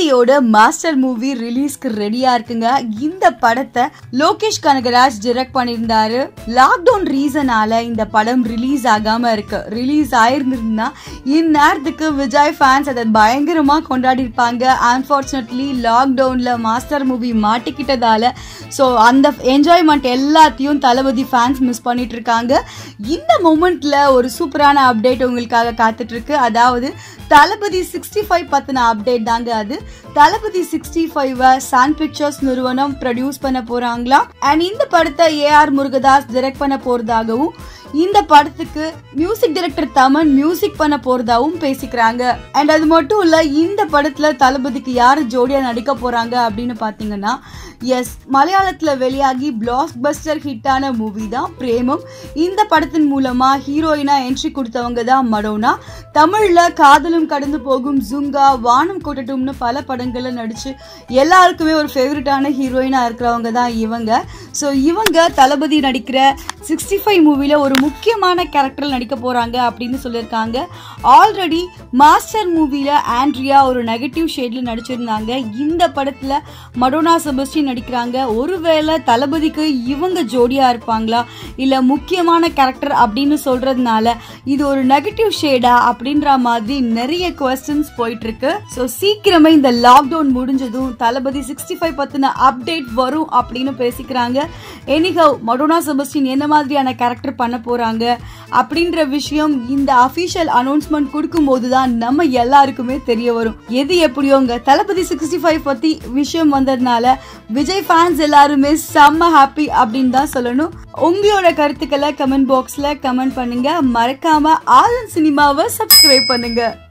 தளபதியோட master movie ரிலீஸ்க்கு ரெடியா இருக்குங்க இந்த படத்தை லோகேஷ் கனகராஜ் டிரெக்ட் பண்ணியிருந்தாரு லாக்டவுன் ரீசனால இந்த படம் ரிலீஸ் ஆகாம இருக்கு ரிலீஸ் ஆயிருந்திருந்தா இந்நேரத்துக்கு விஜய் ஃபேன்ஸ் அதை பயங்கரமா கொண்டாடி இருப்பாங்க அன்பார்ச்சுனேட்லி லாக்டவுன்ல மாஸ்டர் மூவி மாட்டிக்கிட்டதால ஸோ அந்த என்ஜாய்மெண்ட் எல்லாத்தையும் தளபதி ஃபேன்ஸ் மிஸ் பண்ணிட்டு இருக்காங்க இந்த மூமெண்ட்ல ஒரு சூப்பரான அப்டேட் உங்களுக்காக காத்துட்டு இருக்கு அதாவது தளபதி சிக்ஸ்டி ஃபைவ் பத்தின அப்டேட் தாங்க அது Thalapathy sixty five Sun Pictures நிறுவனம் ப்ரொடியூஸ் பண்ண போறாங்களாம் அண்ட் இந்த படத்தை ஏஆர் முருகதாஸ் டைரக்ட் பண்ண போறதாகவும் இந்த படத்துக்கு மியூசிக் டைரக்டர் தமன் மியூசிக் பண்ண போறதாவும் பேசிக்கிறாங்க அண்ட் அது மட்டும் இல்ல இந்த படத்துல தளபதிக்கு யாரு ஜோடியா நடிக்க போறாங்க அப்படின்னு பாத்தீங்கன்னா எஸ் மலையாளத்துல வெளியாகி பிளாக் பஸ்டர் ஹிட்டான மூவி தான் பிரேமம் இந்த படத்தின் மூலமா ஹீரோயினா என்ட்ரி கொடுத்தவங்க தான் மடோனா தமிழ்ல காதலும் கடந்து போகும் ஜுங்கா வானம் கொட்டட்டும்னு பல படங்கள்ல நடிச்சு எல்லாருக்குமே ஒரு ஃபேவரட்டான ஹீரோயினா இருக்கிறவங்க தான் இவங்க ஸோ இவங்க தளபதி நடிக்கிற சிக்ஸ்டி ஃபைவ் மூவில ஒரு முக்கியமான கேரக்டரில் நடிக்க போறாங்க அப்படின்னு சொல்லியிருக்காங்க ஆல்ரெடி மாஸ்டர் மூவில ஆண்ட்ரியா ஒரு நெகட்டிவ் ஷேட்ல நடிச்சிருந்தாங்க இந்த படத்துல மடோனா செபஸ்டின் நடிக்கிறாங்க ஒருவேளை தளபதிக்கு இவங்க ஜோடியா இருப்பாங்களா இல்ல முக்கியமான கேரக்டர் அப்படின்னு சொல்றதுனால இது ஒரு நெகட்டிவ் ஷேடா அப்படின்ற மாதிரி நிறைய கொஸ்டின்ஸ் போயிட்டு இருக்கு ஸோ சீக்கிரமே இந்த லாக்டவுன் முடிஞ்சதும் தளபதி சிக்ஸ்டி ஃபைவ் பத்தின அப்டேட் வரும் அப்படின்னு பேசிக்கிறாங்க எனிஹவ் மடோனா செபஸ்டின் என்ன மாதிரியான கேரக்டர் பண்ண போறாங்க அப்படின்ற விஷயம் இந்த அபிஷியல் அனௌன்ஸ்மெண்ட் கொடுக்கும்போது தான் நம்ம எல்லாருக்குமே தெரிய வரும் எது எப்படியோங்க தளபதி சிக்ஸ்டி ஃபைவ் பத்தி விஷயம் வந்ததுனால விஜய் ஃபேன்ஸ் எல்லாருமே செம்ம ஹாப்பி அப்படின்னு தான் சொல்லணும் உங்களோட கருத்துக்களை கமெண்ட் பாக்ஸ்ல கமெண்ட் பண்ணுங்க மறக்காம ஆலன் சினிமாவை சப்ஸ்கிரைப் பண்ணுங்க